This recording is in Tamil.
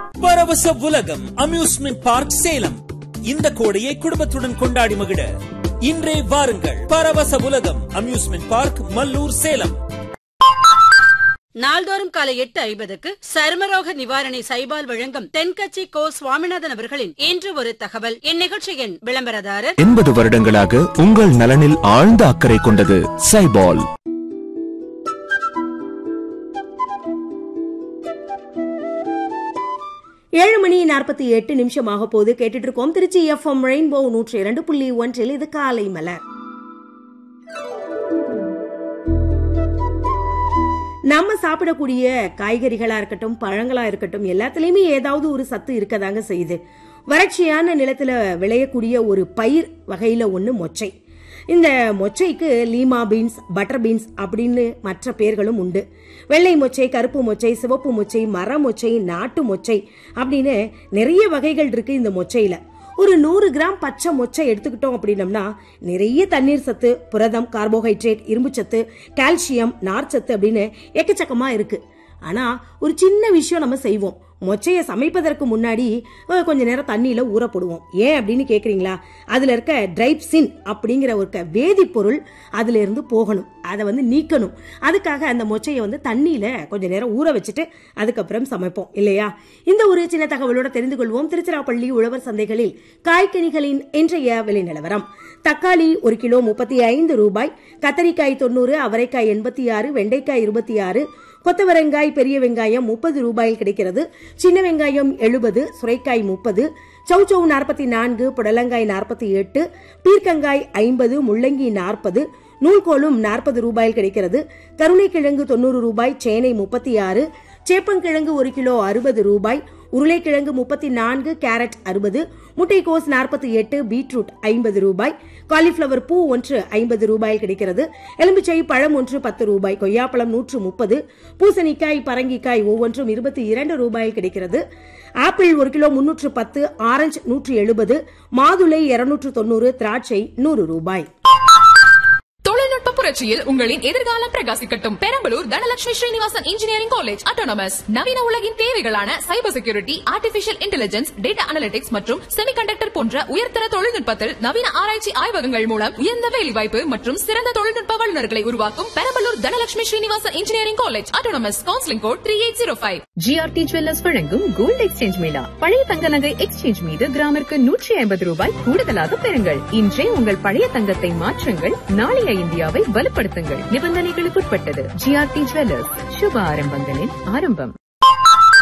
பரவச உலகம் அம்யூஸ்மெண்ட் பார்க் சேலம் இந்த கோடையை குடும்பத்துடன் கொண்டாடி மகிழ இன்றே வாருங்கள் பரவச உலகம் அம்யூஸ்மெண்ட் பார்க் மல்லூர் சேலம் நாள்தோறும் காலை எட்டு ஐம்பதுக்கு சருமரோக நிவாரணி சைபால் வழங்கும் தென்கட்சி கோ சுவாமிநாதன் அவர்களின் இன்று ஒரு தகவல் இந்நிகழ்ச்சியின் விளம்பரதாரர் எண்பது வருடங்களாக உங்கள் நலனில் ஆழ்ந்த அக்கறை கொண்டது சைபால் ஏழு மணி நாற்பத்தி எட்டு நிமிஷமாக போது கேட்டுட்டு இருக்கோம் திருச்சி எஃப்எம் ரெயின்போ நூற்றி இரண்டு புள்ளி ஒன்றில் இது காலை மலர் நம்ம சாப்பிடக்கூடிய காய்கறிகளா இருக்கட்டும் பழங்களா இருக்கட்டும் எல்லாத்துலயுமே ஏதாவது ஒரு சத்து இருக்கதாங்க செய்யுது வறட்சியான நிலத்துல விளையக்கூடிய ஒரு பயிர் வகையில ஒண்ணு மொச்சை இந்த மொச்சைக்கு லீமா பீன்ஸ் பட்டர் பீன்ஸ் அப்படின்னு மற்ற பெயர்களும் உண்டு வெள்ளை மொச்சை கருப்பு மொச்சை சிவப்பு மொச்சை மர மொச்சை நாட்டு மொச்சை அப்படின்னு நிறைய வகைகள் இருக்கு இந்த மொச்சையில ஒரு நூறு கிராம் பச்சை மொச்சை எடுத்துக்கிட்டோம் அப்படின்னம்னா நிறைய தண்ணீர் சத்து புரதம் கார்போஹைட்ரேட் இரும்புச்சத்து கால்சியம் நார்ச்சத்து அப்படின்னு எக்கச்சக்கமா இருக்கு ஆனா ஒரு சின்ன விஷயம் நம்ம செய்வோம் மொச்சையை சமைப்பதற்கு முன்னாடி அஹ், கொஞ்ச நேரம் தண்ணியில ஊற போடுவோம் ஏன் அப்படின்னு கேக்குறீங்களா அதுல இருக்க ட்ரைப்சின் அப்படிங்கிற ஒரு க- வேதிப்பொருள் அதுல இருந்து போகணும் அதை வந்து நீக்கணும் அதுக்காக அந்த மொச்சையை வந்து தண்ணியில கொஞ்ச நேரம் ஊற வச்சுட்டு அதுக்கப்புறம் சமைப்போம் இல்லையா இந்த ஒரு சின்ன தகவலோட தெரிந்து கொள்வோம் திருச்சிராப்பள்ளி உழவர் சந்தைகளில் காய்கனிகளின் இன்றைய விலை நிலவரம் தக்காளி ஒரு கிலோ முப்பத்தி ஐந்து ரூபாய் கத்தரிக்காய் தொண்ணூறு அவரைக்காய் எண்பத்தி ஆறு வெண்டைக்காய் இருபத்தி ஆறு கொத்தவரங்காய் பெரிய வெங்காயம் முப்பது ரூபாயில் கிடைக்கிறது சின்ன வெங்காயம் எழுபது சுரைக்காய் முப்பது சௌச்சௌ நாற்பத்தி நான்கு புடலங்காய் நாற்பத்தி எட்டு பீர்க்கங்காய் ஐம்பது முள்ளங்கி நாற்பது நூல்கோலும் நாற்பது ரூபாயில் கிடைக்கிறது கருணைக்கிழங்கு தொண்ணூறு ரூபாய் சேனை முப்பத்தி ஆறு சேப்பங்கிழங்கு ஒரு கிலோ அறுபது ரூபாய் உருளைக்கிழங்கு முப்பத்தி நான்கு கேரட் அறுபது முட்டைக்கோஸ் நாற்பத்தி எட்டு பீட்ரூட் ஐம்பது ரூபாய் காலிஃபிளவர் பூ ஒன்று ஐம்பது ரூபாயில் கிடைக்கிறது எலும்புச்சை பழம் ஒன்று பத்து ரூபாய் கொய்யாப்பழம் நூற்று முப்பது பூசணிக்காய் பரங்கிக்காய் ஒவ்வொன்றும் இருபத்தி இரண்டு ரூபாயில் கிடைக்கிறது ஆப்பிள் ஒரு கிலோ முன்னூற்று பத்து ஆரஞ்சு நூற்று எழுபது மாதுளை இருநூற்று தொண்ணூறு திராட்சை நூறு ரூபாய் தொழில்நுட்ப புரட்சியில் உங்களின் எதிர்காலம் பிரகாசிக்கட்டும் Perambalur Dhanalakshmi Srinivasan engineering college autonomous நவீன உலகின் தேவைகளான cyber security artificial intelligence data analytics மற்றும் செமிகண்டக்டர் போன்ற உயர்தர தொழில்நுட்பத்தில் நவீன ஆராய்ச்சி ஆய்வகங்கள் மூலம் உயர்ந்த வேலைவாய்ப்பு மற்றும் சிறந்த தொழில்நுட்ப வல்லுநர்களை உருவாக்கும் Perambalur Dhanalakshmi Srinivasan engineering college autonomous counselling code three eight zero five GRT jewellers வழங்கும் கோல்ட் எக்ஸ்சேஞ்ச் மேளா பழைய தங்க நகை எக்ஸ்சேஞ்ச் மீது கிராமிற்கு நூற்றி ஐம்பது ரூபாய் கூடுதலாக பெறுங்கள் இன்றே உங்கள் பழைய தங்கத்தை மாற்றுங்கள் நாளைய இந்தியாவை வலுப்படுத்துங்கள் நிபந்தனைகளுக்குட்பட்டது ஜிஆர்டி ஜுவல்லர்ஸ் சுப ஆரம்பங்களின் ஆரம்பம்